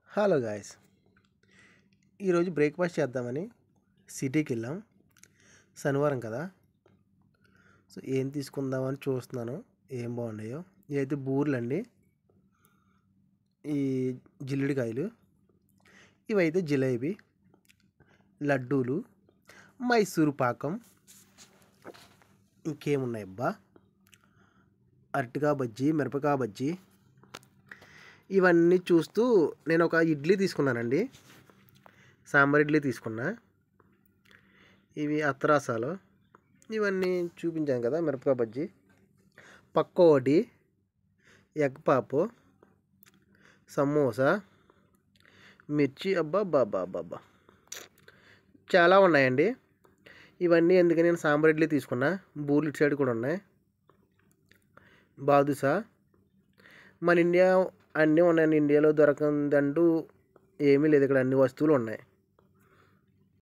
hello guys ఈరోజు breakfast చేద్దామని సిటీకి వెళ్ళాం శనివారం కదా సో ఏం తీసుకుందామని చూస్తున్నాను ఏం బాగున్నాయో ఇవైతే బూర్లు అండి ఈ జిల్లుడికాయలు ఇవైతే జిలేబీ లడ్డూలు మైసూరు పాకం ఇంకేమున్నాయి అబ్బా అరటికాయ బజ్జీ మిరపకాయ బజ్జీ ఇవన్నీ చూస్తూ నేను ఒక ఇడ్లీ తీసుకున్నానండి సాంబార్ ఇడ్లీ తీసుకున్నా ఇవి అత్తరాసాలు ఇవన్నీ చూపించాను కదా మిరపకాయ బజ్జీ పక్కోటి ఎగ్ పాపు సమోసా మిర్చి అబ్బా బాబా బాబా చాలా ఉన్నాయండి ఇవన్నీ ఎందుకని నేను సాంబార్ ఇడ్లీ తీసుకున్నా బూర్లు ఇటు సైడ్ కూడా ఉన్నాయి బాదుషా మన ఇండియా అన్నీ ఉన్నాయండి ఇండియాలో దొరకందంటూ ఏమీ లేదు ఇక్కడ అన్ని వస్తువులు ఉన్నాయి